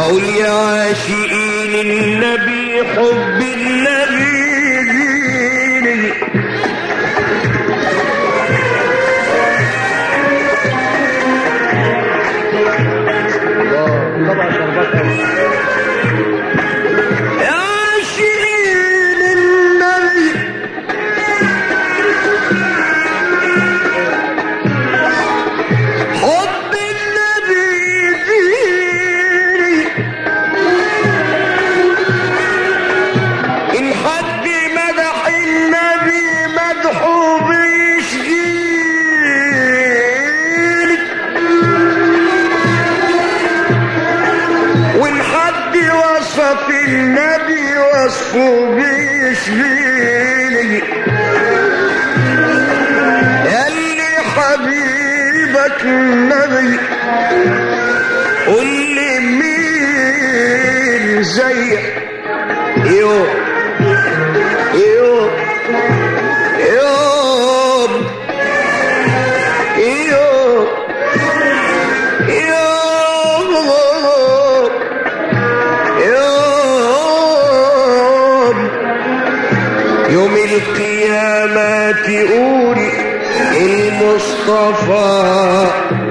واقول يا عاشقين النبي حب النبي ديني طبعا شربات يا عاشقين النبي حب النبي ديني إن حد مدح النبي مدحه بيشجيني وإن حد وصف النبي وصفه بيشفيني ياللي حبيبك النبي قول لي مين زيك يو يو يوم يوم يوم يوم يوم القيامة تقول المصطفى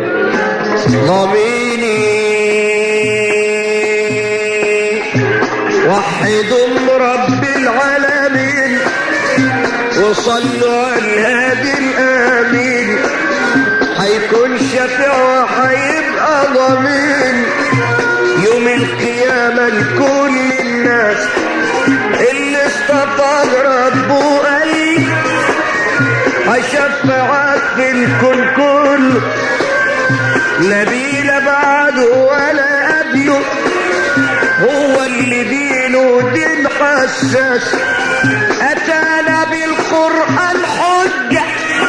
ضميني وحدوا رب العالمين وصلوا على الهادي الآمين هيكون شفيع وهيبقى ضمين يوم القيامة لكل الناس اللي اصطفى ربه قال هشفعك في الكون كله نبي لا بعده ولا قبله هو اللي دينه دين حساس اتانا بالقران حجه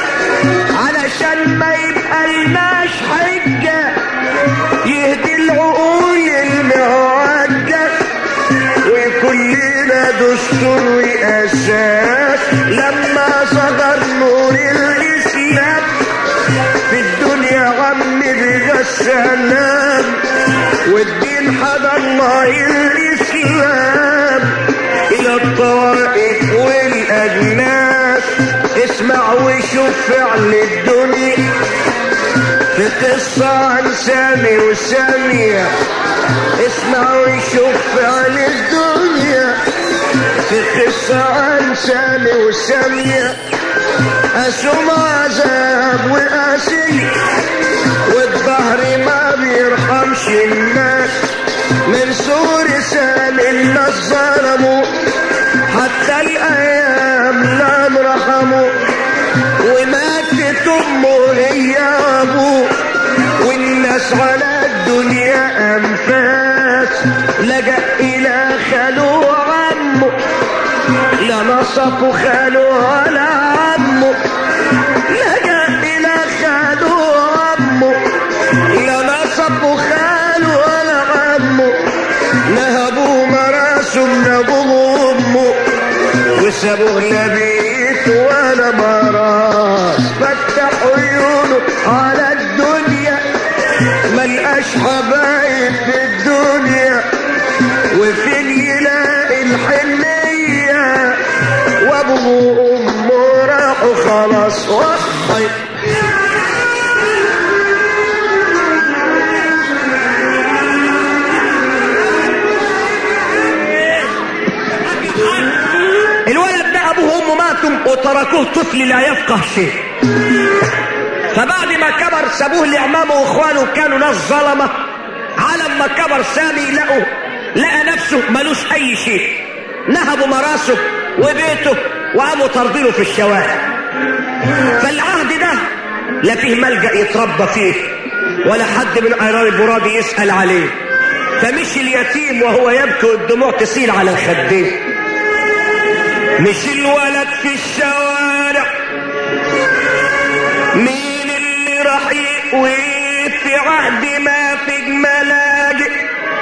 علشان ما يبقى لناش حجه يهدي العقول المعجه ويكون لنا دستور واساس لما صدر نور الاسلام في الدنيا عم بقى السلام والدين حدا الله الاسلام الى الطوائف والاجناس اسمع وشوف فعل الدنيا في قصة عن سامي وسامية اسمع وشوف فعل الدنيا في قصة عن سامي وسامية أسوم عذاب وقاسي والظهر ما بيرحمش الناس من سور سامي الناس ظلموا حتى الأيام لا رحموا وماتت أمه هي أبوه والناس على الدنيا أنفاس لجأ إلى خاله وعمه لا نصف خاله ولا عمه لجأ إلى خاله وعمه لا نصف خاله ولا عمه نهبوا مراسه من أبوه وأمه وسابوه لا بيت ولا مراس فتح عيونه على الدنيا ملقاش حبايب في الدنيا وفين يلاقي الحنية وابوه وامه راحوا خلاص وحي الولد ده ابوه وامه ماتوا وتركوه طفل لا يفقه شيء فبعد ما كبر سابوه لعمامه واخوانه كانوا ناس ظلمه على ما كبر سامي لقوا لقى نفسه ملوش اي شيء نهبوا مراسه وبيته وقاموا طردينه في الشوارع فالعهد ده لا فيه ملجأ يتربى فيه ولا حد من قرار البرادي يسأل عليه فمشي اليتيم وهو يبكي والدموع تسيل على الخدين مش الولد في الشوارع مين اللي راح يقوي في عهد ما في ملاجئ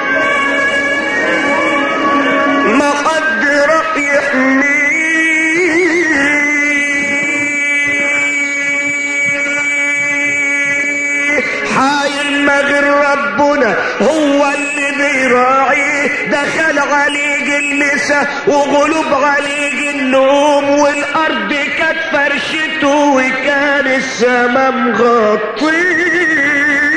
ما حد راح يحميه حايل ما غير ربنا هو اللي بيراعيه دخل عليه المسا وغلوب عليه النوم والارض كانت فرشته وكان السما مغطيه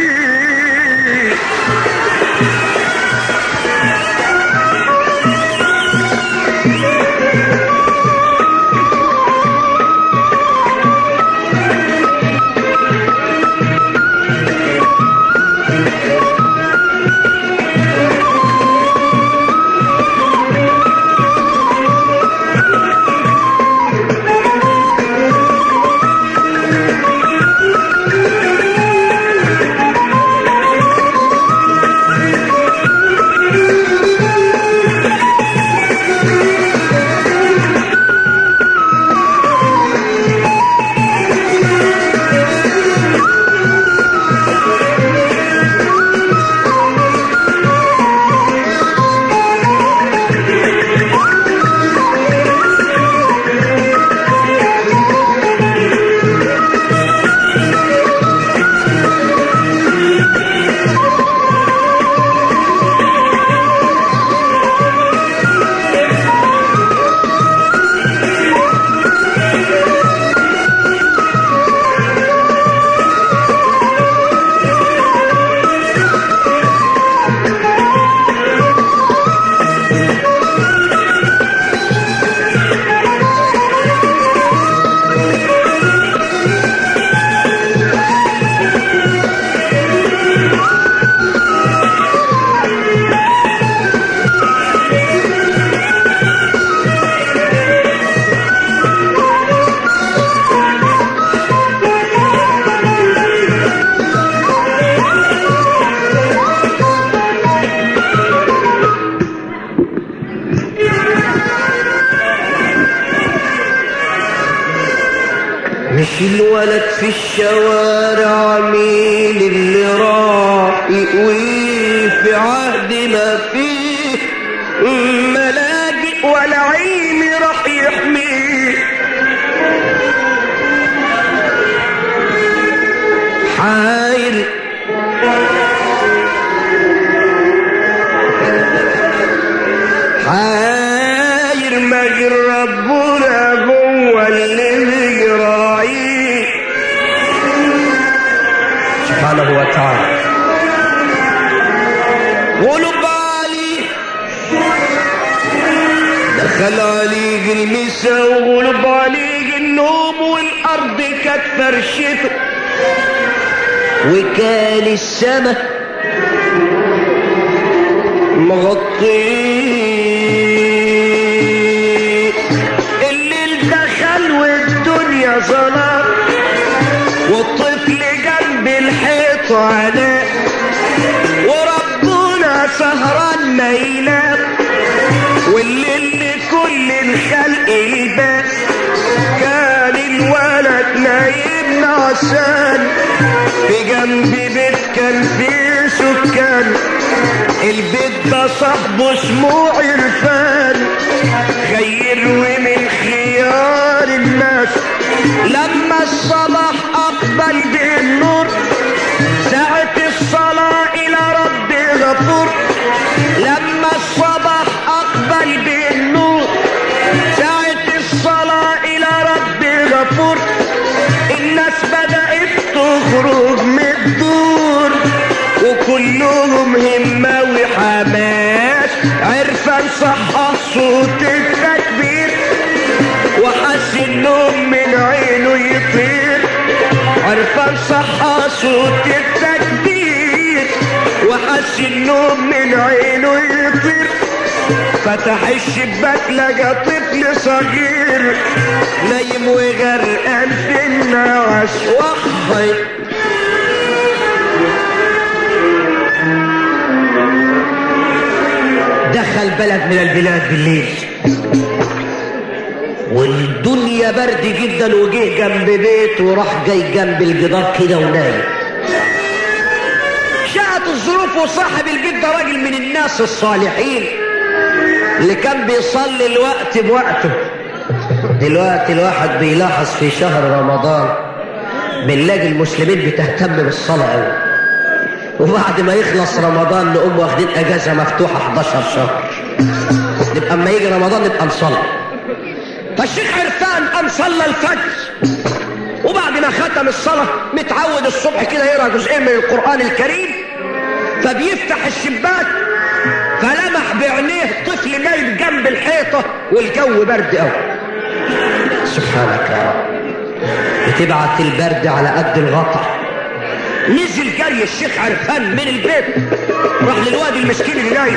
مش الولد في الشوارع مين اللي راح يقوي في عهد ما فيه ملاجئ ولا علم راح يحميه حاير حاير ما غير ربنا هو اللي بيراعيه سبحانه وتعالى قولوا بالي دخل عليك المسا وغلب عليك النوم والارض كانت فرشته وكان السما مغطيه الليل دخل والدنيا ظلام والطفل جنب الحيط عليه وربنا سهران ما ينام والليل لكل الخلق يبان كان الولد نايم نعسان في جنب بيت كان فيه سكان البيت ده صاحبه اسمه عرفان خير ومن خيار الناس لما الصباح اقبل بالنور ساعة الصلاة الى رب غفور لما الصباح اقبل بالنور ساعة الصلاة الى رب غفور الناس بدأت تخرج من الدور وكلهم همة وحماس عرفان صح صوت التكبير وحس النوم من عينه يطير عرفان صح صوت التكبير وحس النوم من عينه يطير فتح الشباك لقى طفل صغير نايم وغرقان في النعاس وحي دخل بلد من البلاد بالليل والدنيا برد جدا وجه جنب بيت وراح جاي جنب الجدار كده ونايم شاءت الظروف وصاحب البيت ده راجل من الناس الصالحين اللي كان بيصلي الوقت بوقته دلوقتي الواحد بيلاحظ في شهر رمضان بنلاقي المسلمين بتهتم بالصلاة قوي وبعد ما يخلص رمضان نقوم واخدين اجازه مفتوحه 11 شهر نبقى اما يجي رمضان نبقى نصلي فالشيخ عرفان قام صلى الفجر وبعد ما ختم الصلاة متعود الصبح كده يقرا جزئين من القرآن الكريم فبيفتح الشباك فلمح بعينيه طفل نايم جنب الحيطة والجو برد قوي سبحانك يا رب بتبعت البرد على قد الغطا نزل جري الشيخ عرفان من البيت راح للواد المسكين اللي نايم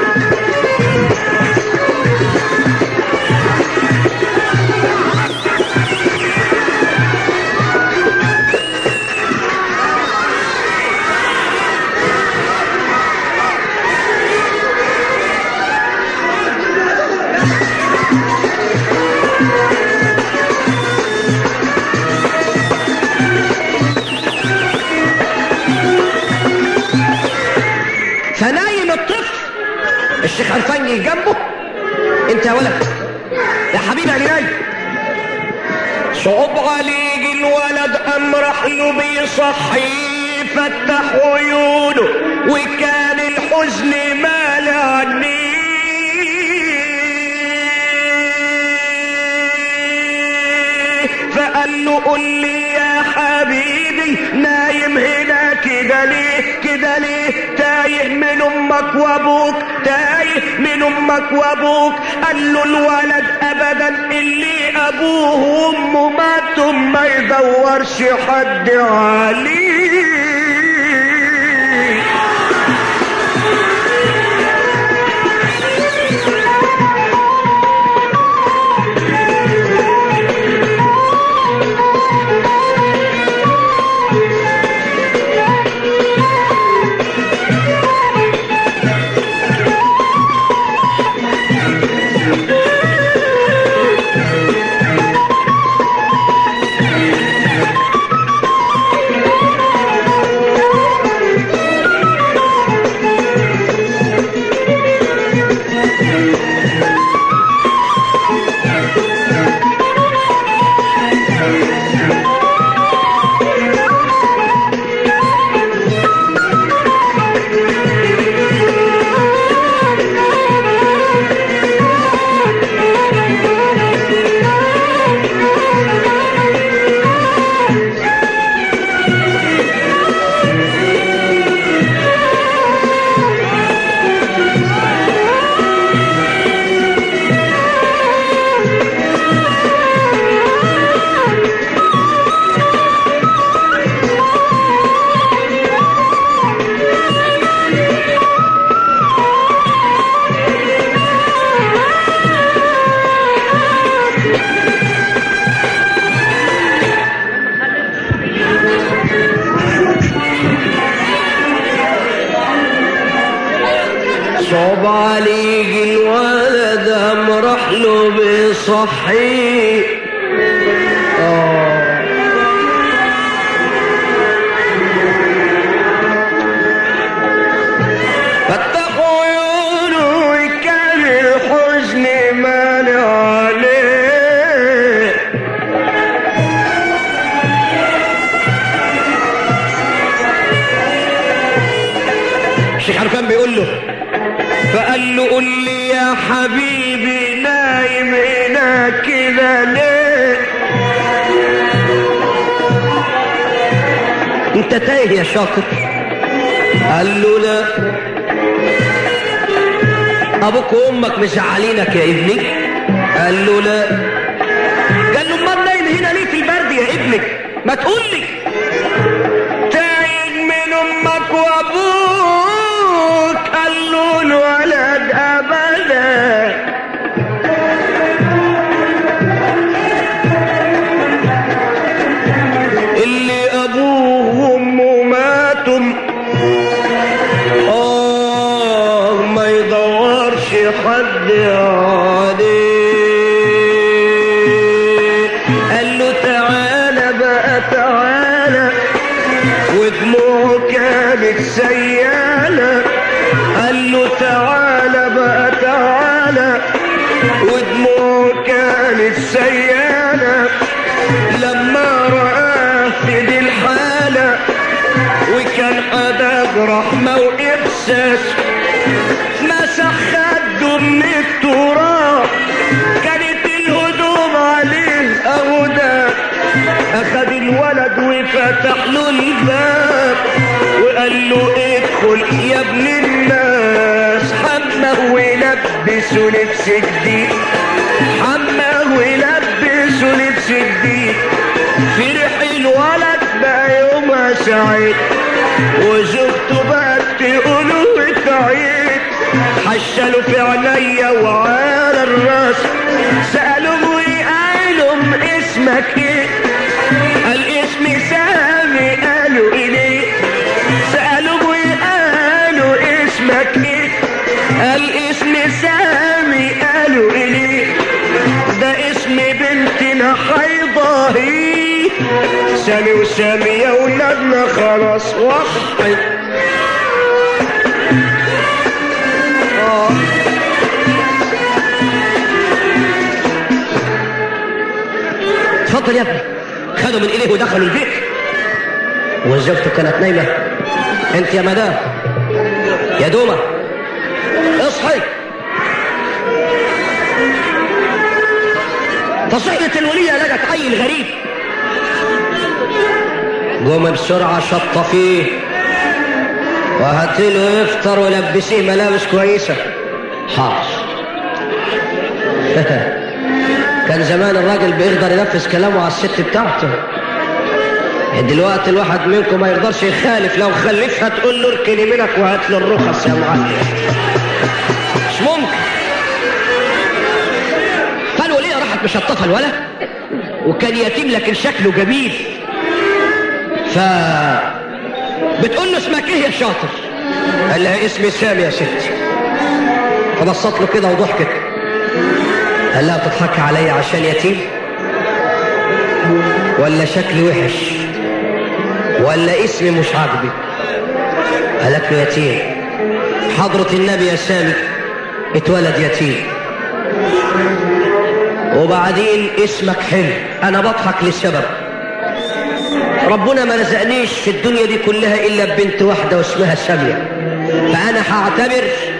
فنايم الطفل الشيخ عرفان جه جنبه انت يا ولد يا حبيبي يا نايم صعب عليك الولد قام راح له بيصحي فتح عيونه وكان الحزن مال عينيه فقال له قل لي يا حبيبي نايم هنا كده ليه كده ليه تايه من امك وابوك تايه من امك وابوك قال له الولد ابدا اللي ابوه وامه ماتوا ما يدورش حد عليه صعب عليك الولد قام راح له بيصحي آه. فتحوا عيونه وكان الحزن مال عليه الشيخ عرفان بيقول له فقال له قل لي يا حبيبي نايم هنا كده ليه انت تايه يا شاطر قال له لا ابوك وامك مزعلينك يا ابني قال له لا قال له امال نايم هنا ليه في البرد يا ابني ما تقول لي تايه من امك وابوك قال له الولد ابدا اللي ابوه وامه ماتوا اه ما يدورش حد عليه قال له تعالى بقى تعالى ودموعه كانت سيالة قال له تعالى بقى تعالى ودموعه كانت سيالة لما رآه في دي الحالة وكان أداب رحمة وإحساس مسح خده من التراب كانت الهدوم عليه أهدى أخد الولد وفتح له الباب وقال له ادخل يا ابن الناس حمه ولبسه لبس جديد حمه ولبسه لبس جديد فرح الولد بقى يومها سعيد وزوجته بقت تقوله وتعيد حشلوا في عينيا وعلى الراس سألوا وقالوا اسمك ايه قال اسمي سامي قالوا اليه سألوا وقالوا اسمك ايه قال اسمي سامي قالوا اليه ده اسم بنتنا حيضة هي سامي وسامي يا ولادنا خلاص وحي آه. اتفضل يا ابني خدوا من ايديه ودخلوا البيت وزوجته كانت نايمه انت يا مدام يا دومه اصحي فصحيت الوليه لقت عيل غريب قوم بسرعه شط فيه وهات له يفطر ولبسيه ملابس كويسه حاضر كان زمان الراجل بيقدر ينفذ كلامه على الست بتاعته دلوقتي الواحد منكم ما يقدرش يخالف لو خلفها تقول له اركني منك وهات له الرخص يا معلم مش ممكن فالولية راحت مشطفة الولد وكان يتيم لكن شكله جميل ف بتقول له اسمك ايه يا شاطر قال لها اسمي سامي يا ستي فبصت له كده وضحكت قال لها بتضحكي عليا عشان يتيم ولا شكلي وحش ولا اسمي مش عاجبك قالت له يتيم حضرة النبي يا سامي اتولد يتيم وبعدين اسمك حلو انا بضحك لسبب ربنا ما رزقنيش في الدنيا دي كلها الا ببنت واحده واسمها ساميه فانا هعتبر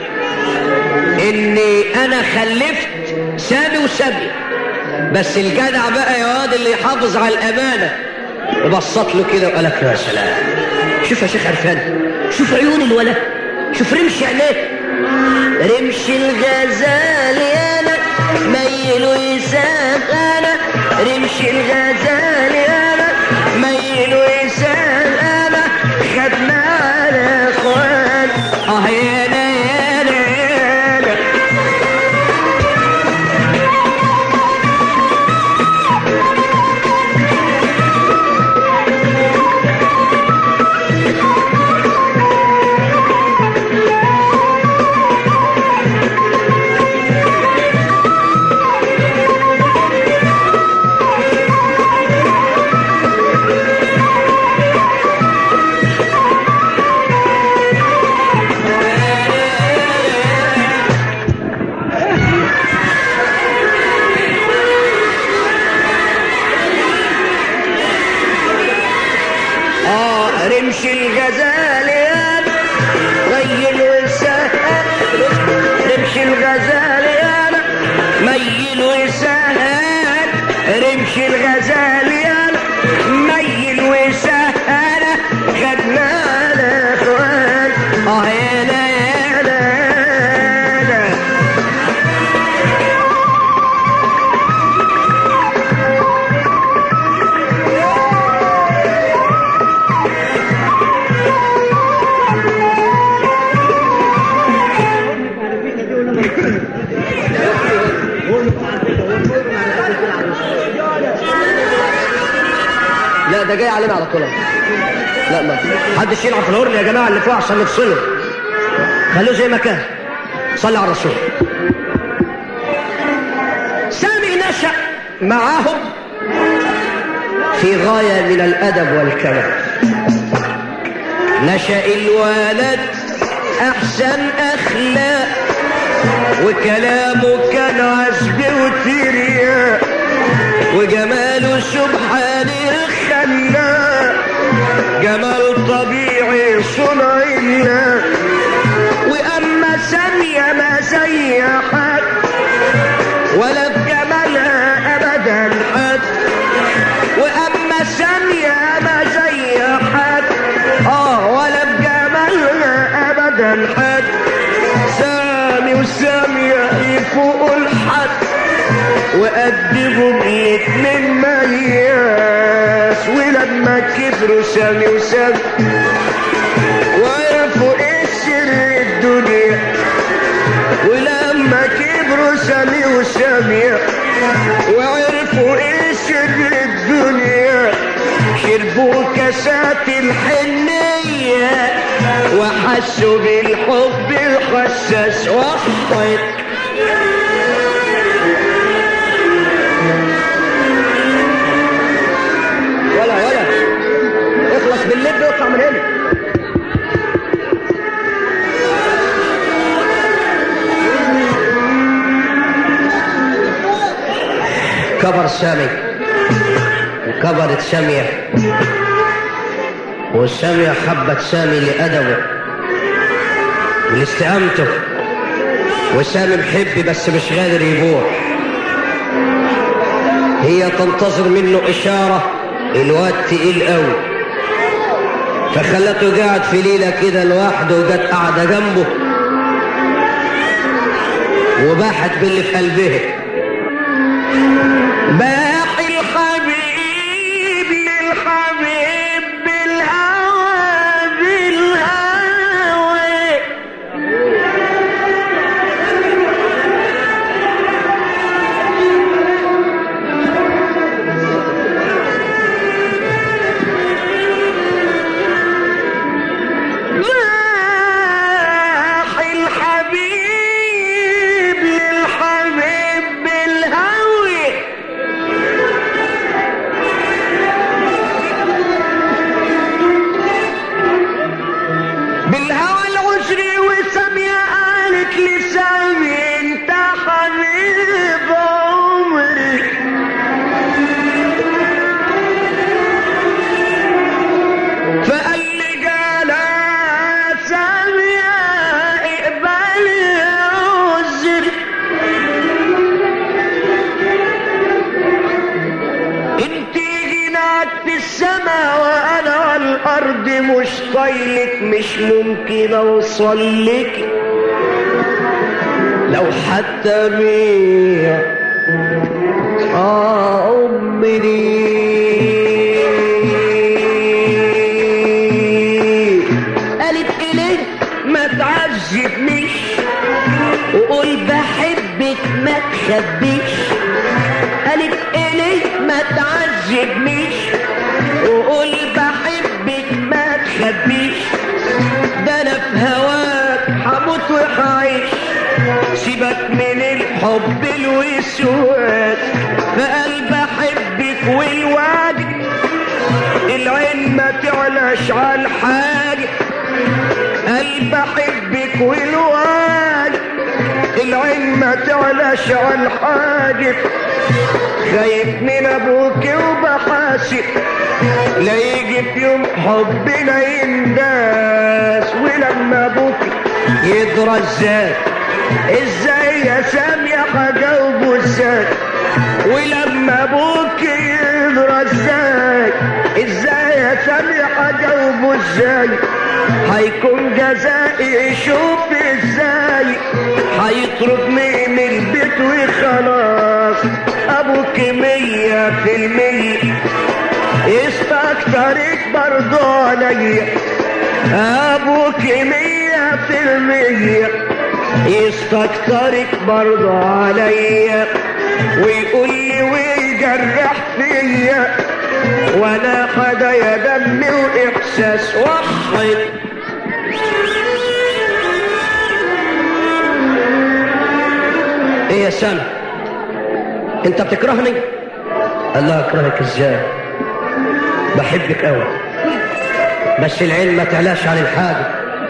اني انا خلفت سامي وساميه بس الجدع بقى يا واد اللي يحافظ على الامانه وبصت له كده وقالت له يا سلام شوف يا شيخ عرفان شوف عيون الولد شوف رمش عينيه رمش الغزال يانا ميل ويسام انا رمش الغزال يانا ميل ويسام انا خدنا على اخوان اه يانا يانا يانا اه رمش الغزال يا ميل وسهل رمش الغزال يا ميل وسهل رمش الغزال يا ميل وسهل خدنا الاخوان اه يا لا يا لا لا لا ده جاي علينا على طول لا ما حدش يلعب في الهرن يا جماعه اللي فوق عشان نفصله خلوه زي ما كان صلي على الرسول سامي نشأ معاهم في غاية من الأدب والكلام نشأ الولد أحسن أخلاق وكلامه كان عذب وترياق وجماله سبحان الخلاق جمال طبيعي صنع الله وسامية يفوقوا الحد وقدمهم الاتنين مياس ولما كبروا سامي وسامي وعرفوا ايه سر الدنيا ولما كبروا سامي وسامية وعرفوا ايه سر الدنيا شربوا كاسات الحنية وحسوا بالحب الخساس وحط ولا ولا اخلص باللب واطلع من هنا كبر سامي وكبرت سامية والسامية حبت سامي لأدبه ولاستقامته وسامي محب بس مش قادر يبوح هي تنتظر منه إشارة الواد تقيل قوي فخلته قاعد في ليلة كده لوحده وجت قاعدة جنبه وباحت باللي في قلبها باح الحبيب للحبيب بالهوى بالهوى راح الحبيب للحبيب بالهوي بالهوى العشري وسامية قالت لسامي انت حبيب عمري فقال لي قال يا سامية اقبلي عذري انت جناك في السماء وانا على الارض مش طايلك مش ممكن اوصل لك لو حتى بيا اه عمري قالت اليه ما تعذبنيش وقول بحبك ما تخبيش قالت اليه ما تعذبنيش وقول بحبك ما تخبيش ده انا في هواك هموت وهعيش سيبك من الحب الوسواس فقال بحبك والوعد العين ما تعلاش على الحاجة قال بحبك والوعد العين ما تعلاش على الحاجة خايف من ابوك وبحاسب لا يجي في يوم حبنا ينداس ولما ابوك يدرى ازاي ازاي يا سامية هجاوبه ازاي ولما ابوك يدرى ازاي ازاي يا سامية هجاوبه ازاي هيكون جزائي شوف ازاي هيطردني من البيت وخلاص ابوك مية في المية استكترك برضو عليا ابوك مية في المية يستكترك برضو عليا ويقول لي ويجرح فيا وانا خدايا دمي واحساس وحد ايه يا سامي انت بتكرهني الله اكرهك ازاي بحبك قوي بس العين ما تعلاش عن الحاجة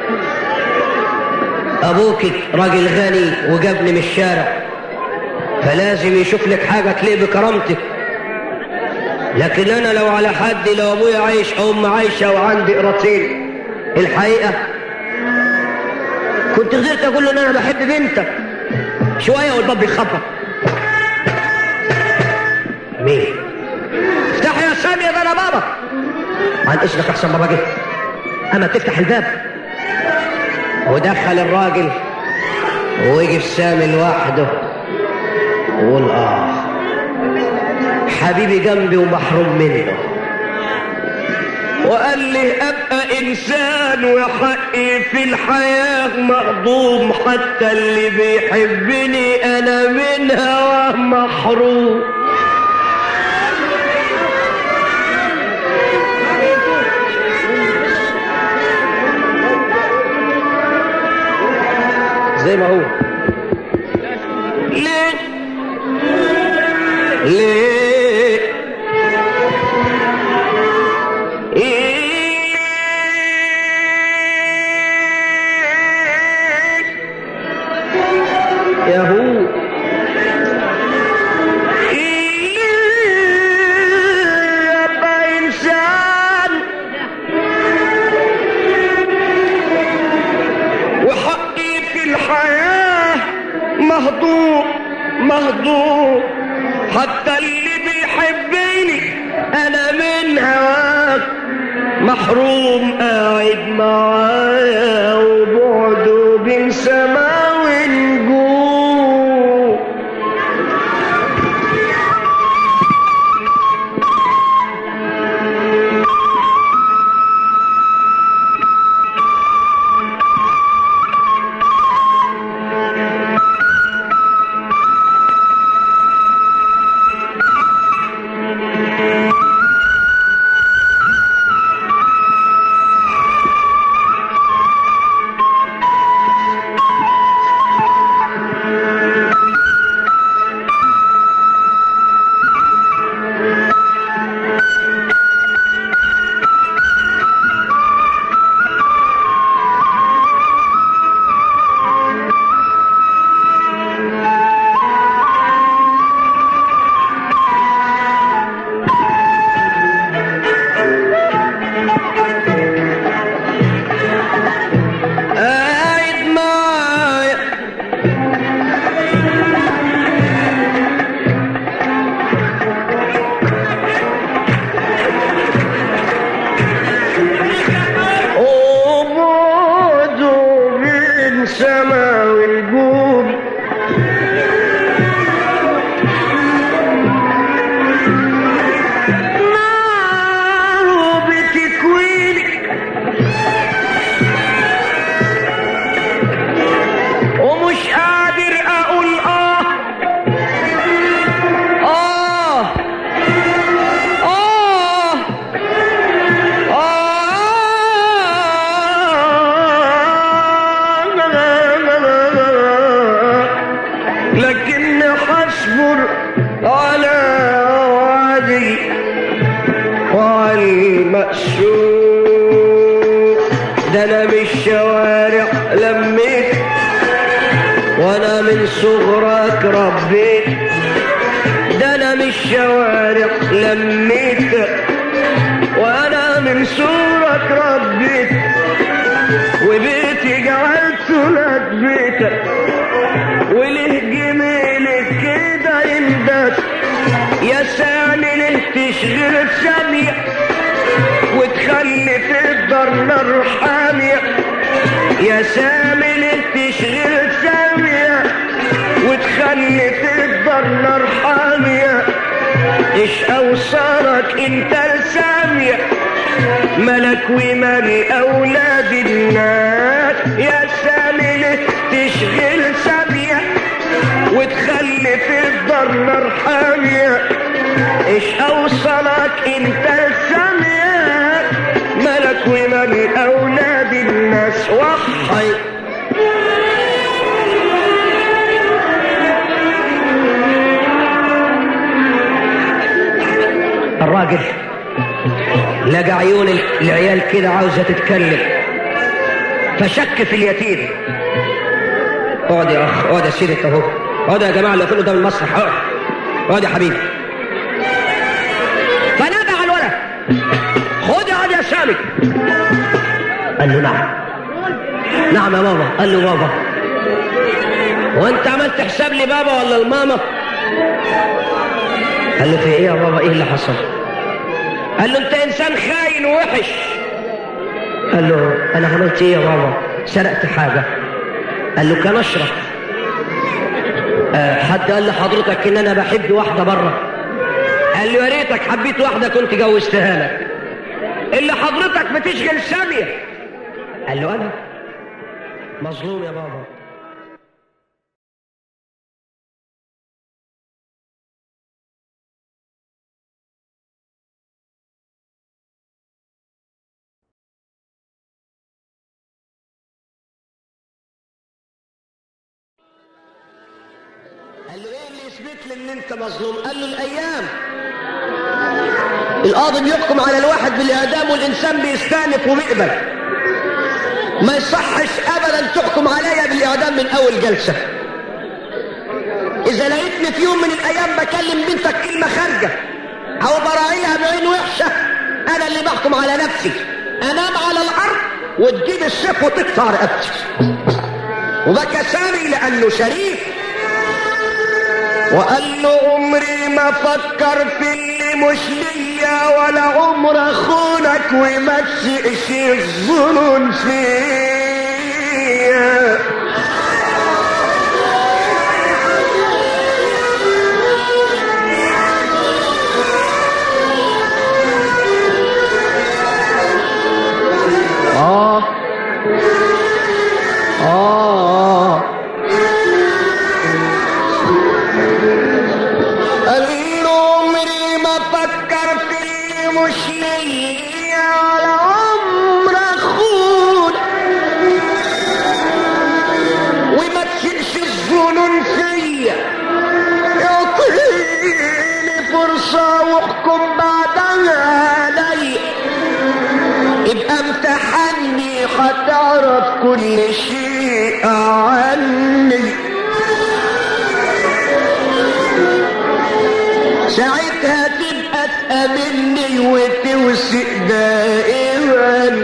ابوك راجل غني وجابني من الشارع فلازم يشوف لك حاجة تليق بكرامتك لكن انا لو على حد لو ابويا عايش او ام عايشة وعندي قراطين الحقيقة كنت قدرت اقول له ان انا بحب بنتك شوية والباب بيخبط مين افتح يا سامي ده انا بابا عن اذنك احسن بابا جه اما تفتح الباب ودخل الراجل ويجي سامي لوحده وقول اه حبيبي جنبي ومحروم منه وقال لي ابقى انسان وحقي في الحياة مهضوم حتى اللي بيحبني انا من هواه محروم زي ما هو ليه ليه يا هو يبقى إنسان وحقي في الحياة مهضوم مهضوم حتى اللي بيحبني أنا من هواك محروم قاعد معايا وبعده بين سما ونجوم قاعد معايا وبعده بين سما والجود ناره بتكويني ومش قادر اقول اه اه اه آه لكن حصبر على وعدي وعلى المأسور ده انا من الشوارع لميت وانا من صغرك ربيت ده انا من الشوارع لميت وانا من صغرك ربيت وبيتي جعلته لك بيتك وليه جميلك كده يندس يا سامي ليه تشغل ثانية وتخلي في الدار نار حامية يا سامي ليه تشغل ثانية وتخلي في الدار نار حامية ايش اوصلك انت لسامية ملك ومال اولاد الناس يا سامي ليه تشغل سامية وتخلي في الدار نار حامية ايش اوصلك انت لسامية ملك ومال اولاد الناس وحي الراجل لقى عيون العيال كده عاوزة تتكلم فشك في اليتيم اقعد يا اخ اقعد يا سيدي انت اهو اقعد يا جماعه اللي كله قدام المسرح اقعد اقعد يا حبيبي فنادى على الولد خد اقعد يا سامي قال له نعم نعم يا بابا قال له بابا وانت عملت حساب لي بابا ولا الماما قال له في ايه يا بابا ايه اللي حصل قال له انت انسان خاين ووحش قال له انا عملت ايه يا بابا سرقت حاجه قال له كان اشرف آه، حد قال لحضرتك ان انا بحب واحده بره قال له يا ريتك حبيت واحده كنت جوزتها لك اللي حضرتك بتشغل ساميه قال له انا مظلوم يا بابا قال له ايه اللي يثبت لي ان انت مظلوم قال له الايام القاضي بيحكم على الواحد بالاعدام والانسان بيستانف وبيقبل ما يصحش ابدا تحكم عليا بالاعدام من اول جلسه اذا لقيتني في يوم من الايام بكلم بنتك كلمه خارجه او براعيها بعين وحشه انا اللي بحكم على نفسي انام على الارض وتجيب السيف وتقطع رقبتي وبكى سامي لانه شريف وقال له عمري ما فكر في اللي مش ليا ولا عمر اخونك وما تسقش الظنون فيا آه آه قال له عمري ما فكر في اللي مش ليا ولا عمر اخون وما تشيلش الظنون فيا اعطيني فرصة واحكم بعدها علي يبقى امتحني هتعرف كل شيء عني ساعتها تبقى تأمني وتوثق دائما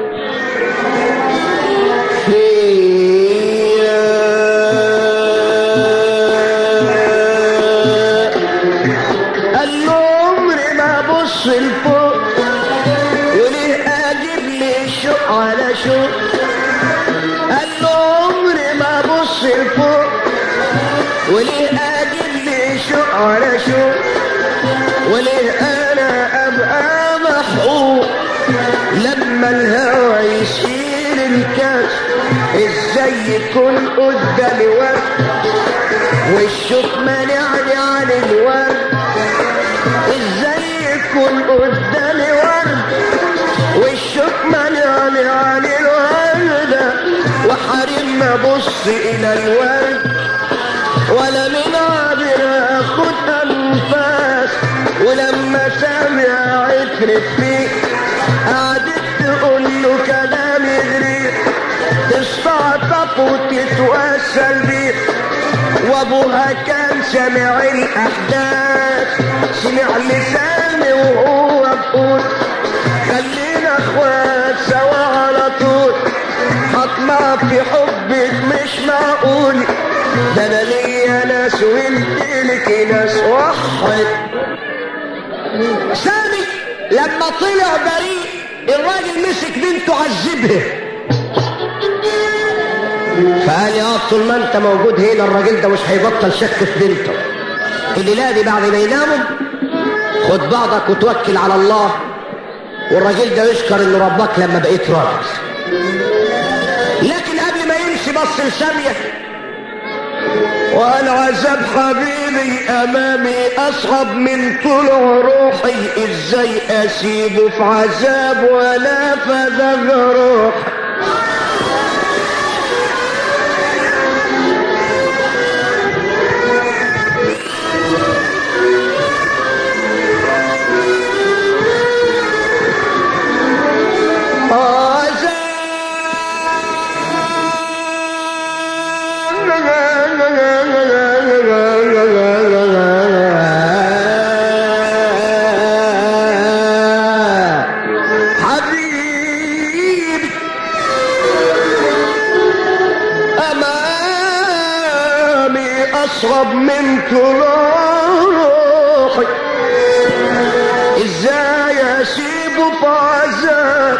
فيا قال له عمري ما ابص لفوق وليه اجيب لي شوق على شوق قال له عمري ما ابص لفوق وليه اجيب لي شوق على شوق وليه انا ابقى محقوق لما الهوى يشيل الكاس ازاي يكون قدامي ورد والشوق مانعني عن الورد ازاي يكون قدامي ورد والشوق مانعني عن الورد وحريم ما ابص الى الورد ولا من عابر اخد انفاس ولما سامع عفرت فيه قعدت تقول له كلام يغري تستعطف وتتوسل بيه وابوها كان سمع الاحداث سمع لساني وهو بقول خلينا اخوات سوا على طول هطمع في حبك مش معقول ده انا ليا ناس وانت لك ناس وحد سامي لما طلع بريء الراجل مسك بنته عذبها فقال يا طول ما انت موجود هنا الراجل ده مش هيبطل شك في بنته الليله دي بعد ما يناموا خد بعضك وتوكل على الله والراجل ده يشكر انه ربك لما بقيت راجل لكن قبل ما يمشي بص لساميه وانا عذاب حبيبي امامي اصعب من طلوع روحي ازاي اسيبه في عذاب ولا فدغ روحي حبيبي أمامي أصعب من طلوع روحي إزاي أسيبه في عذاب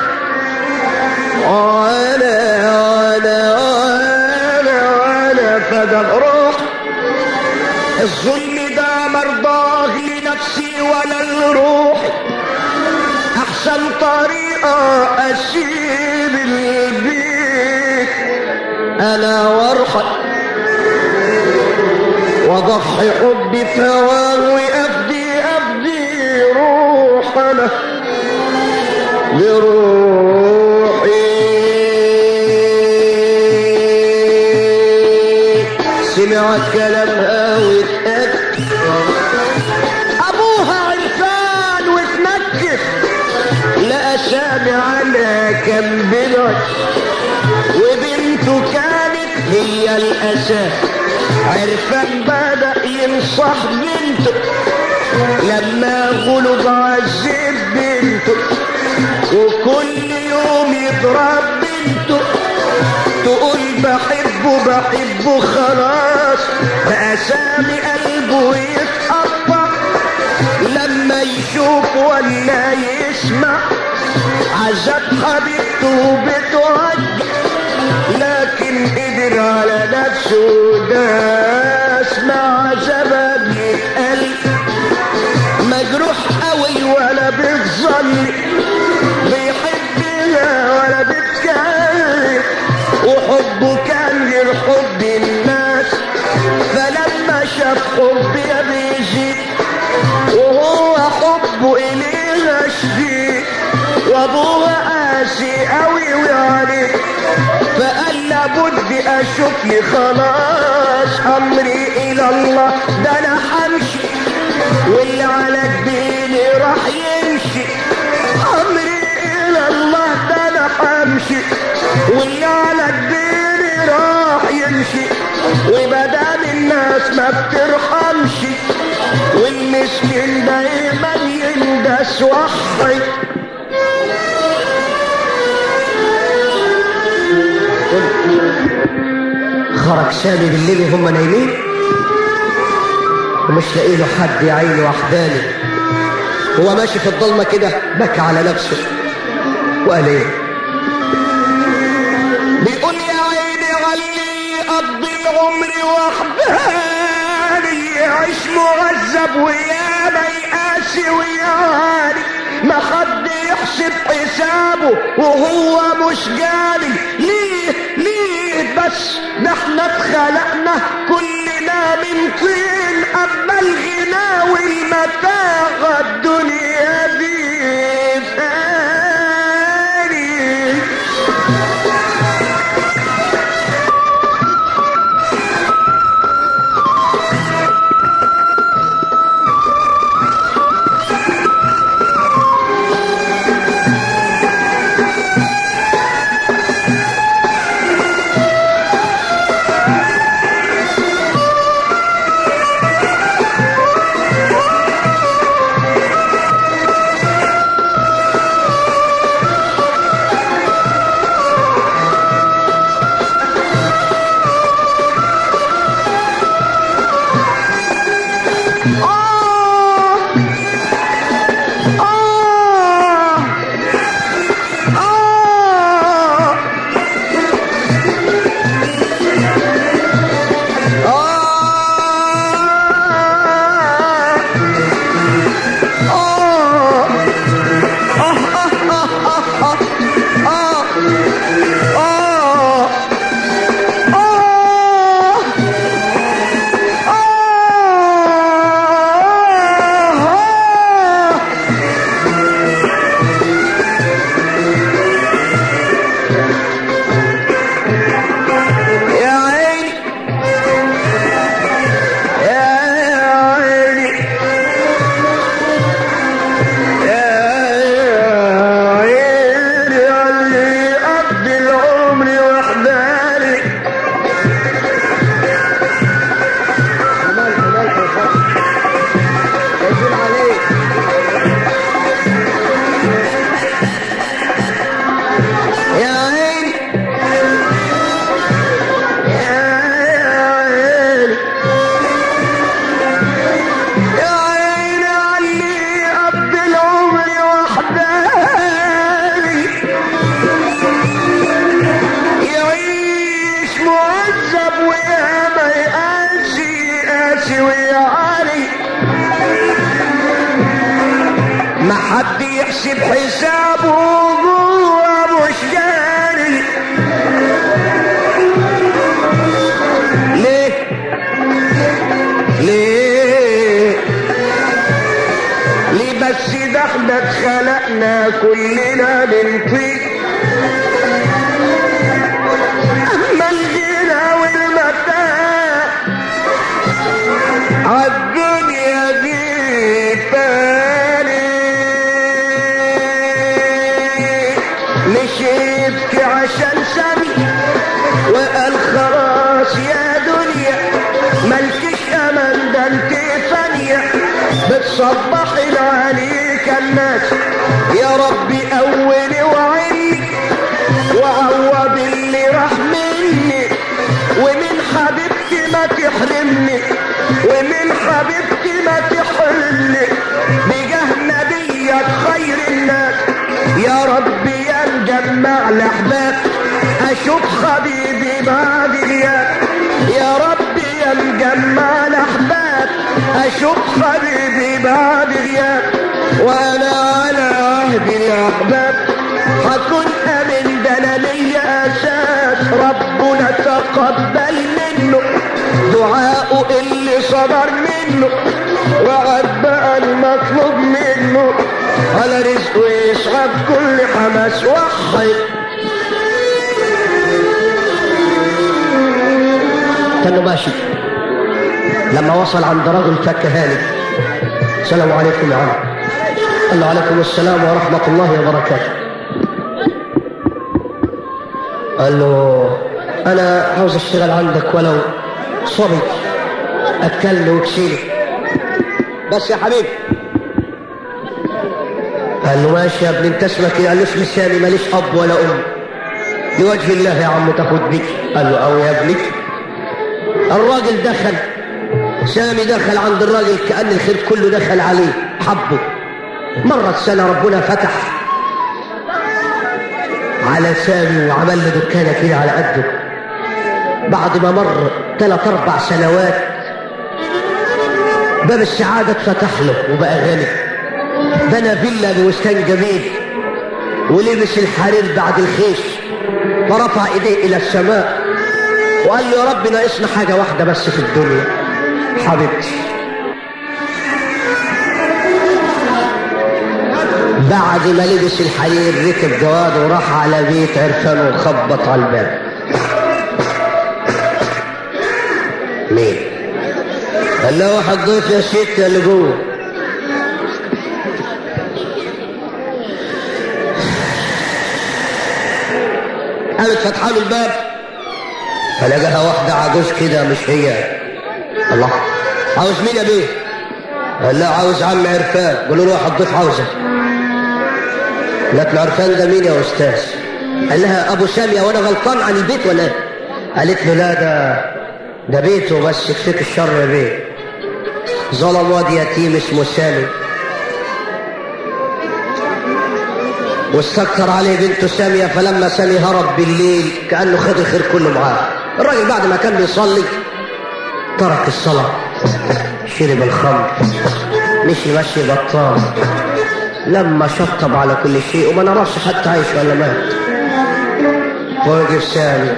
أنا أنا أنا أنا فدى روحي الظلم ده مرضاه لنفسي ولا لروحي احسن طريقة اسيب البيت انا وارحل واضحي حبي في هواه وافدي افدي روح انا لروحي سمعت كلامها واتأكد ابوها عرفان واتنكف لقى سامي على كم بلد وبنته كانت هي الاساس عرفان بدا ينصح بنته لما غلب عذب بنته وكل يوم يضرب بنته تقول بحبه بحبه خلاص بقى سامي قلبه يتقطع لما يشوف ولا يسمع عذاب حبيبته بتوجع لكن قدر على نفسه داس مع عذابها بيتقل مجروح قوي ولا بيتظل بيحبها ولا بيتكلم وحبه كان غير حب الناس فلما شاف حبها بيزيد وهو حبه إليها شديد وابوها قاسي قوي ويعني فقال لابد اشوف لي خلاص امري الى الله ده انا همشي واللي على جبيني راح يمشي امري الى الله ده انا همشي واللي على جبيني راح يمشي ومدام الناس ما بترحمش والمسكين دايما يندس وحي خرج سامي بالليل وهم نايمين ومش لاقي له حد يا عيني وحداني هو ماشي في الضلمه كده بكى على نفسه وقال ايه بيقول يا عيني علي يقضي العمر وحداني يعيش معذب ويانا يقاسي ويعاني ما حد يحسب حسابه وهو مش جاني ليه ليه بس ده احنا اتخلقنا كلنا من طين اما الغنى والمتاع الدنيا دي فاني ما حد يحسب حسابه جوه مش جاري ليه ليه ليه بس ده احنا اتخلقنا كلنا ننطق اما الغنى والمتاع عالدنيا دي فاني مش يبكي عشان سبي وقال خلاص يا دنيا ملكش امان ده انت فانية بتصبح عليك الناس يا ربي اولي وعيني وعوض اللي راح مني ومن حبيبتي ما تحرمني ومن حبيبتي ما تحرمني بجاه نبيك خير الناس يا ربي يا مجمع الاحباب اشوف حبيبي بعد غياب يا ربي يا مجمع الاحباب اشوف حبيبي بعد غياب وانا على عهد الاحباب هكون امن ده انا ليا اساس ربنا تقبل منه دعاءه اللي صدر منه وعد بقى المطلوب منه على رزقه يسعد كل حماس وحي كانه ماشي لما وصل عند رجل فكهاني السلام عليكم يا عم قال له عليكم السلام ورحمة الله وبركاته قال له أنا عاوز أشتغل عندك ولو صبي أكلني وكسيني بس يا حبيبي قال له ماشي يا ابني انت اسمك ايه؟ قال له اسمي سامي ماليش اب ولا ام لوجه الله يا عم تاخد بك قال له او يا ابني الراجل دخل سامي دخل عند الراجل كأن الخير كله دخل عليه حبه مرت سنة ربنا فتح على سامي وعمل له دكانة كده على قده بعد ما مر ثلاث أربع سنوات باب السعادة اتفتح له وبقى غني بنى فيلا بوستان جميل ولبس الحرير بعد الخيش ورفع ايديه الى السماء وقال له يا رب ناقصنا حاجة واحدة بس في الدنيا حبيبتي بعد ما لبس الحرير ركب جواد وراح على بيت عرفان وخبط على الباب مين؟ قال له واحد ضيف يا ست اللي جوه قامت فتح له الباب فلقاها واحدة عجوز كده مش هي الله عاوز مين يا بيه؟ قال لا عاوز عم عرفان قالوا له واحد ضيف عاوزك قالت له عرفان ده مين يا استاذ؟ قال لها ابو سامية وانا غلطان عن البيت ولا ايه؟ قالت له لا ده ده بيته بس يكفيك الشر يا بيه ظلم واد يتيم اسمه سامي واستكتر عليه بنته سامية فلما سامي هرب بالليل كأنه خد الخير كله معاه الراجل بعد ما كان بيصلي ترك الصلاة شرب الخمر مشي مشي بطال لما شطب على كل شيء وما نعرفش حتى عايش ولا مات وقف سامي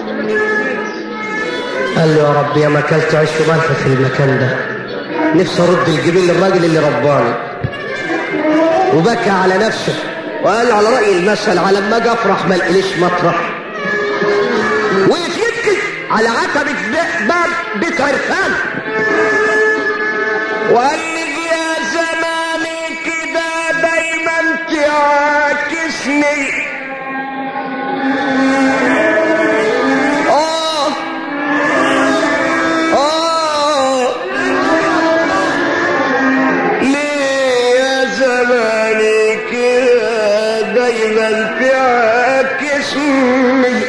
قال له يا رب يا ما اكلت عيش وملح في المكان ده نفسي ارد الجبين للراجل اللي رباني وبكى على نفسه وقال على رأي المثل على ما اجي افرح ما الاقيش مطرح وقف يبكي على عتبة باب بيت عرفان وقال لي يا زماني كده دايما تعاكسني اه اه ليه يا زماني كده دايما تعاكسني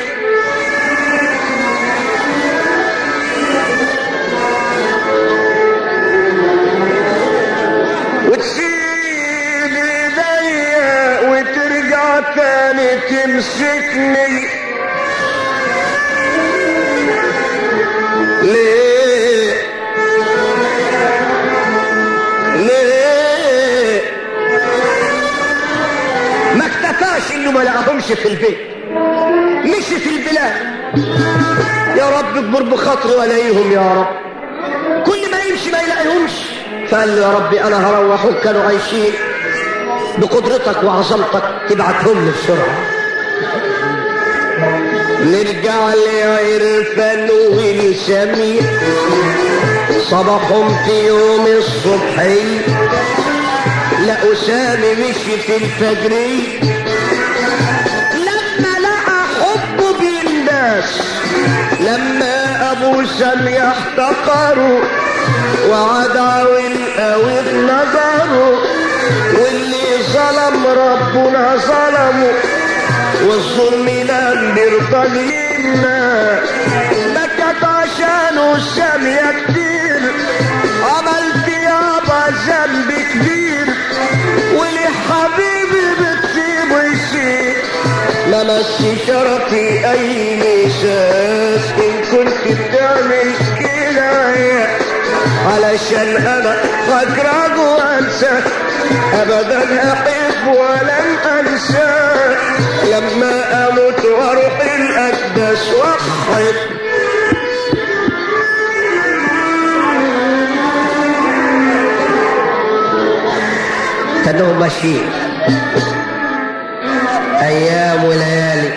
يلاقيهمش في البيت مشي في البلاد يا رب اكبر بخاطري والاقيهم يا رب كل ما يمشي ما يلاقيهمش فقال له يا ربي انا هروح كانوا عايشين بقدرتك وعظمتك تبعتهم لي بسرعه نرجع لعرفان ولسمير صباحهم في يوم الصبحي لا أسامة مشي في الفجري لما لقى حبه بينداس لما أبو سامي احتقروا وعدعوا القوي بنظره واللي ظلم ربنا ظلمه والظلم لم يرضى لنا بكت عشانه السامية كتير عملت يابا ذنب كبير ولي حبيبي بتسيبه يشيل ما مسي شرطي اي مساس ان كنت بتعمل كده علشان انا فاكرك وانساك ابدا احب ولن انساك لما اموت واروح الاقدس واحد كانهم ماشيين ايام وليالي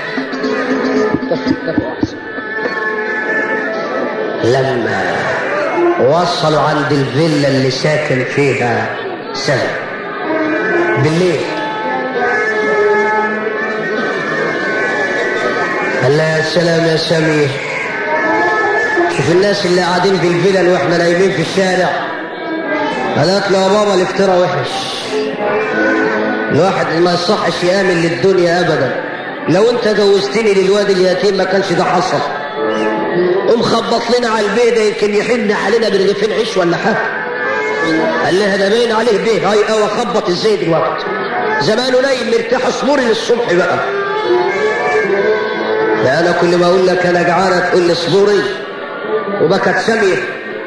لما وصلوا عند الفيلا اللي ساكن فيها سنة بالليل قال لها يا سلام يا سمير شوف الناس اللي قاعدين في الفيلا واحنا نايمين في الشارع قالت له يا بابا الافتراء وحش الواحد ما يصحش يامن للدنيا ابدا لو انت جوزتني للواد اليتيم ما كانش ده حصل قوم خبط لنا على البيت ده يمكن يحن علينا برغيفين عيش ولا حاجه قال لها ده باين عليه بيه هاي او خبط ازاي دلوقتي زمانه نايم مرتاح اصبري للصبح بقى ده انا كل ما اقول لك انا جعانه تقول لي اصبري وبكت سمير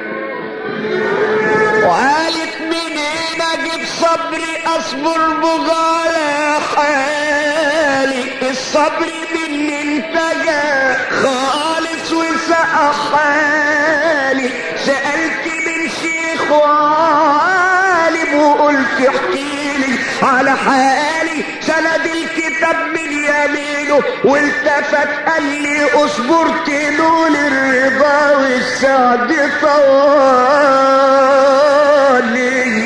وقالت منين اجيب صبري اصبر بغالى حالي الصبر مني انتجى خالص وسقى حالي سألت من شيخ وعالم وقلت احكي لي على حالي سند الكتاب من يمينه والتفت قال لي اصبر تنول الرضا والسعد طوالي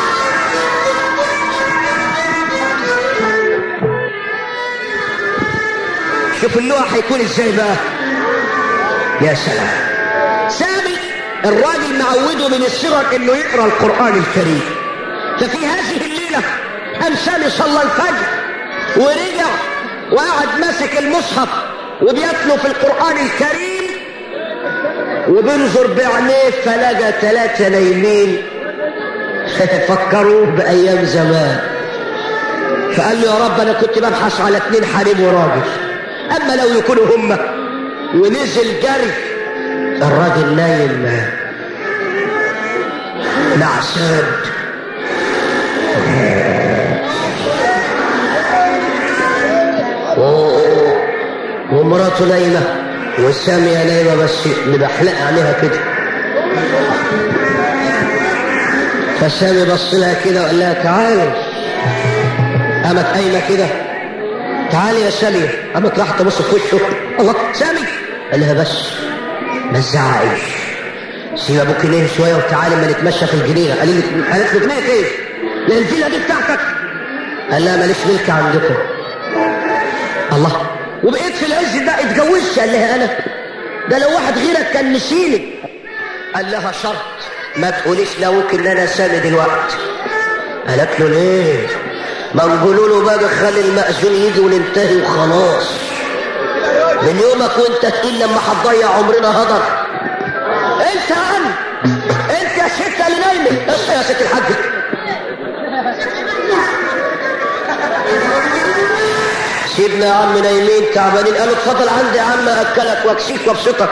شوف اللوح هيكون ازاي بقى يا سلام سامي الراجل معوده من الصغر انه يقرا القران الكريم ففي هذه الليله قام سامي صلى الفجر ورجع وقعد ماسك المصحف وبيتلو في القران الكريم وبينظر بعينيه فلقى ثلاثه نايمين فكروه بايام زمان فقال له يا رب انا كنت ببحث على اتنين حريم وراجل اما لو يكونوا هم ونزل جري الراجل نايم نعسان ومراته نايمة والسامية نايمة بس مبحلق عليها كده فالسامي بص لها كده وقال لها تعالي قامت قايمة كده تعالي يا سامي قامت راحت تبص في وشه الله سامي قال لها بس ما تزعقيش سيب ابوك ينام شويه وتعالي ما نتمشى في الجنينه قال لي قالت له جنينه ايه؟ لا الفيلا دي بتاعتك قال لها ماليش ملك عندكم الله وبقيت في العز ده اتجوزت قال لها انا ده لو واحد غيرك كان نسيني قال لها شرط ما تقوليش لابوك ان انا سامي دلوقتي قالت له ليه ما نقولوا له بقى خلي المأذون يجي وننتهي وخلاص من يومك وانت تقول لما هتضيع عمرنا هدر انت يا عم انت يا ست اللي نايمه اصحى يا ست الحاج سيبنا يا عم نايمين تعبانين قالوا اتفضل عندي يا عم اكلك واكسيك وابسطك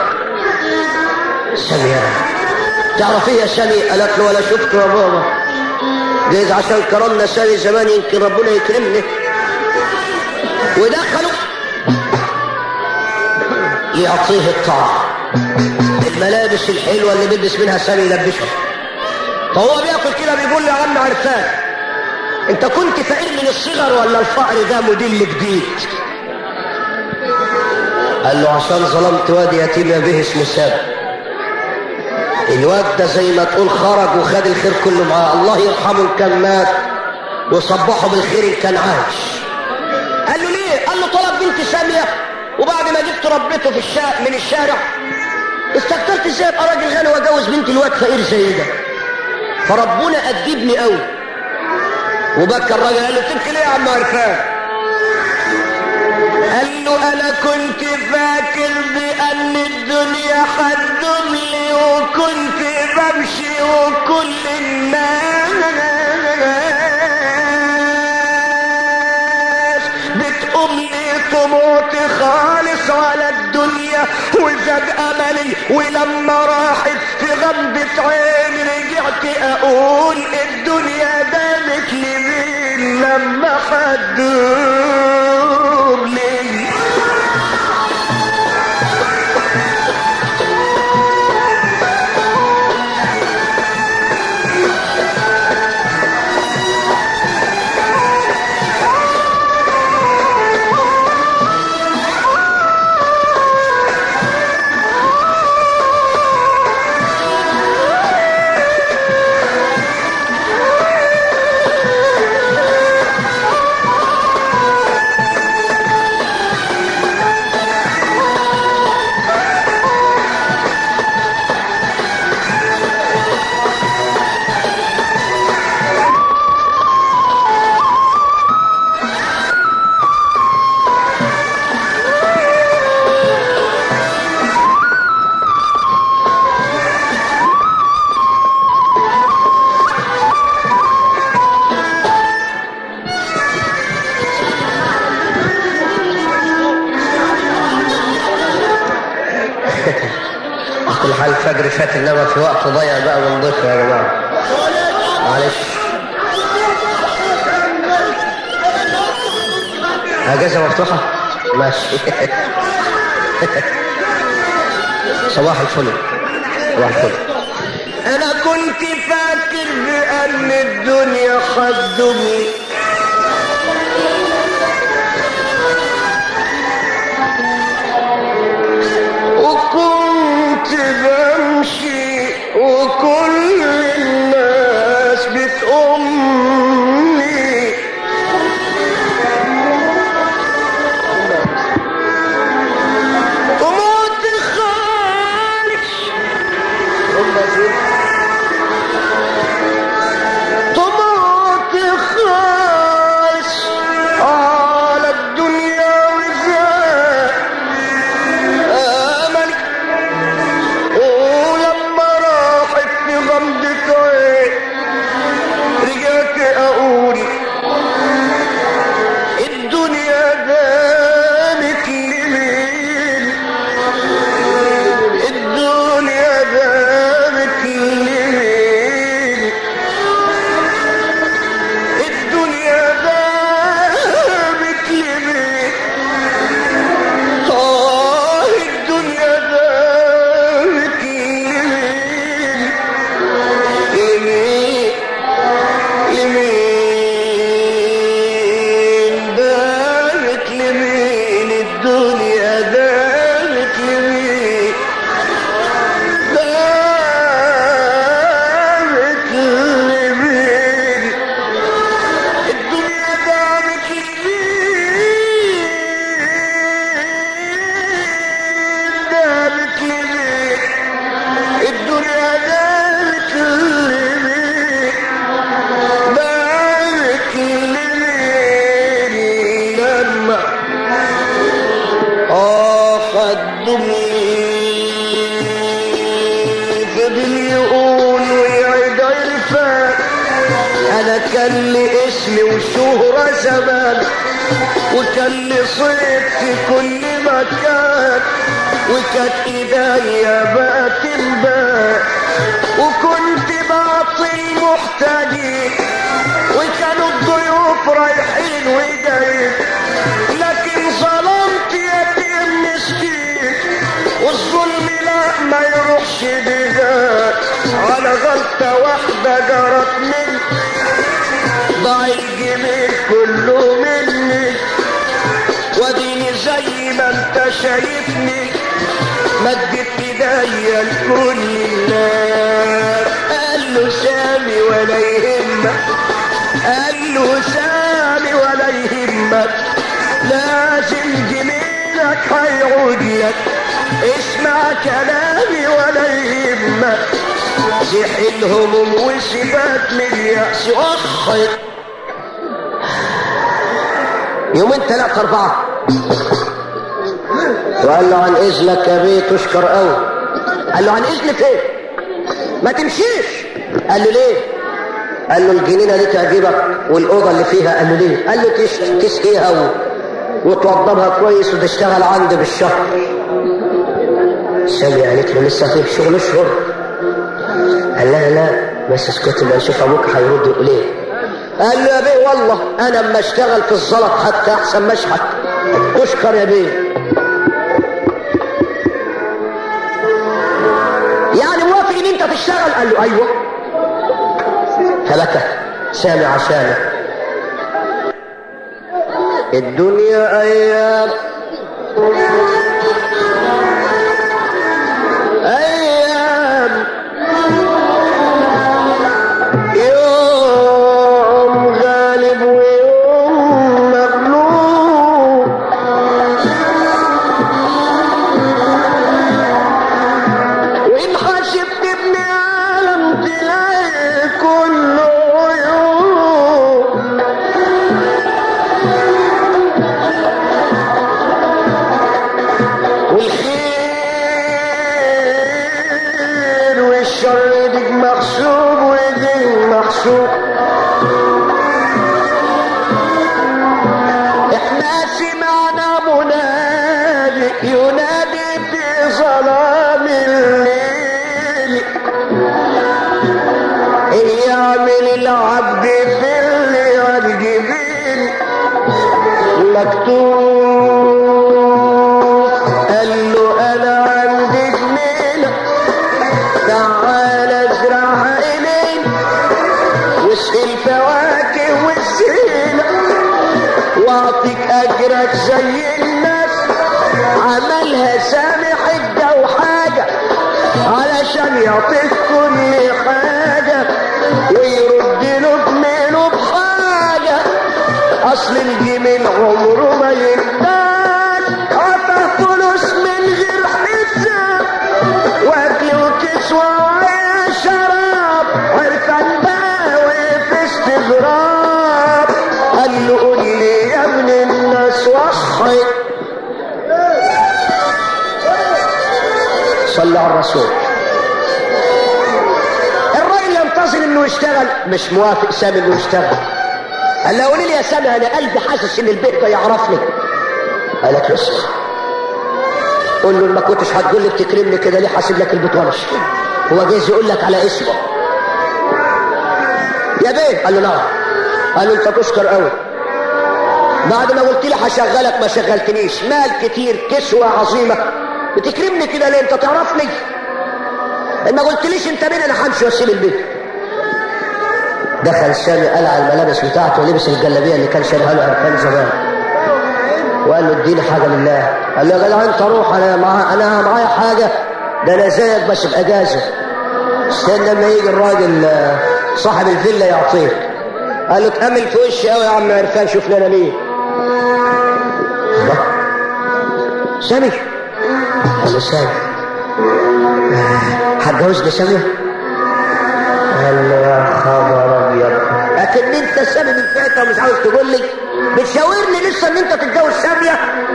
سامية تعرف ايه يا سامي قالت له ولا شفته يا بابا جايز عشان كرمنا سامي زمان يمكن ربنا يكرمني ودخلوا يعطيه الطعام الملابس الحلوة اللي بيلبس منها سامي يلبسها فهو بياكل كده بيقول لي يا عم عرفان انت كنت فقير من الصغر ولا الفقر ده موديل جديد قال له عشان ظلمت واد يتيم به اسمه سام الواد ده زي ما تقول خرج وخد الخير كله معاه الله يرحمه إن كان مات وصبحه بالخير إن كان عايش قال له ليه قال له طلب بنت سامية وبعد ما جبت ربيته في الشارع من الشارع استكترت ازاي ابقى راجل غني واجوز بنت الواد فقير زي ده فربنا ادبني قوي وبكى الراجل قال له تبكي ليه يا عم عرفان قال له انا كنت فاكر بان الدنيا هتدوم لي وكنت بمشي وكل الناس بتقوم لي طموحي خالص على الدنيا وزاد املي ولما راحت في غمضة عيني رجعت اقول الدنيا دامت لمين لما هتدوم لي كل حال الفجر فات انما في وقت ضيع بقى بنضيفه يا جماعه معلش اجازه مفتوحه ماشي صباح الفل صباح الفل انا كنت فاكر بان الدنيا خدمني وكنت بمشي وكل الناس بتأمني وموت خالص طموحت خالص على الدنيا وزاد املي ولما راحت في غمضة عين رجعت اقول الدنيا دامت لمين الدنيا دامت لمين الدنيا دامت لمين آه الدنيا دامت لمين لمين لمين دامت لمين الدنيا دامت لمين دامت لمين الدنيا دامت لمين دامت لمين الدنيا دامت لمين دامت لمين لما آه الدنيا فضل يقول ويعد عرفان انا كان لي اسم وشهرة زمان وكان لي صيت في كل مكان وكانت ايديا بقى تنبان وكنت بعطي المحتاجين وكانوا الضيوف رايحين وجايين لكن ظلمت يتيم مسكين غلطة واحدة جرت مني ضاع الجميل كله مني واديني زي ما انت شايفني مدت ايديا لكل الناس قال له سامي ولا يهمك قال له سامي ولا يهمك لازم جميلك هيعود لك اسمع كلامي ولا يهمك زح الهموم وسبات من اليأس وخر يومين ثلاثة أربعة وقال له عن إذنك يا بيه تشكر قوي قال له عن إذنك إيه ما تمشيش قال له ليه قال له الجنينة دي تعجبك والأوضة اللي فيها قال له ليه قال له تش- تسقيها و... وتوضبها كويس وتشتغل عندي بالشهر سامي قالت له لسه فيه شغل اشهر قال لها لا بس اسكت ما نشوف ابوك هيرد يقول ايه قال له يا بيه والله انا اما اشتغل في الزلط حتى احسن ما اشحت اشكر يا بيه يعني موافق ان انت تشتغل قال له ايوه فبكى سامع عشانه الدنيا ايام ايام يوم غالب ويوم مغلوب وإن حسبت ابن عالم تلاقي كله عيوب والخير والشر ديك مغصوب وديك مغصوب احنا سمعنا منادي ينادي في ظلام الليل إن يعمل العبد في اللي والجبين مكتوب قال له انا عندي جميلة تعال ازرعها الين واسقي الفواكه والزينة واعطيك اجرك زي الناس عملها سامح حجة وحاجة علشان يعطيك كل حاجة ويرد له جميله بحاجة اصل الجميل عمره ما ينتاج عطى فلوس من غير حساب واكل وكسوة وعيا شراب عرفان بقى وفي استغراب قال له قول لي يا ابن الناس وحي صلى على الرسول الراجل ينتظر انه يشتغل مش موافق سامي انه يشتغل قال له قولي لي يا سامي انا قلبي حاسس ان البيت ده يعرفني قالت له اسمع قول له ما كنتش هتقول لي بتكرمني كده ليه حاسب لك البيت ونش هو جايز يقول لك على اسمه يا بيه قال له نعم قال له انت تشكر قوي بعد ما قلت لي هشغلك ما شغلتنيش مال كتير كسوة عظيمة بتكرمني كده ليه انت تعرفني ما قلتليش انت مين انا همشي واسيب البيت دخل سامي قلع الملابس بتاعته ولبس الجلابيه اللي كان شاريها له عرفان زمان وقال له اديني حاجه لله قال له يا جدع انت روح انا مع... انا معايا حاجه ده انا زيك بس باجازه استنى لما يجي الراجل آه، صاحب الفيلا يعطيك قال له تأمل في وشي قوي يا عم عرفان شوف لنا مين الله. سامي قال له سامي آه، هتجوزني سامي قال له يا خبر ابيض لكن انت سامي من ساعتها ومش عاوز تقول لي بتشاورني لسه ان انت تتجوز ساميه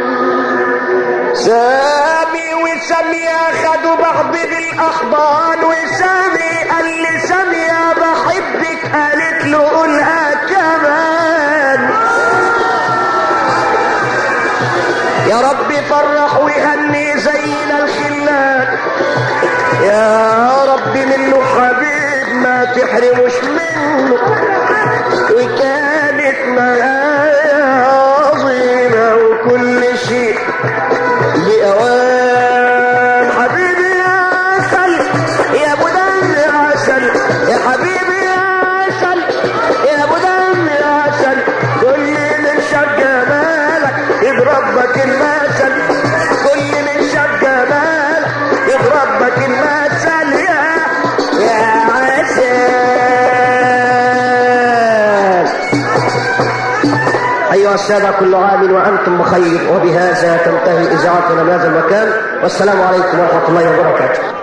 سامي وسامية خدوا بعض بالاحضان وسامي قال لي سامية بحبك قالت له قولها كمان يا رب فرح ويهني زينا الخلان يا رب منه حبيب ما تحرمش منه وكانت معايا عظيمة وكل شيء بأوان حبيبي يا خل يا ابو دان أيها السادة كل عام وأنتم بخير وبهذا تنتهي إذاعتنا من هذا المكان والسلام عليكم ورحمة الله وبركاته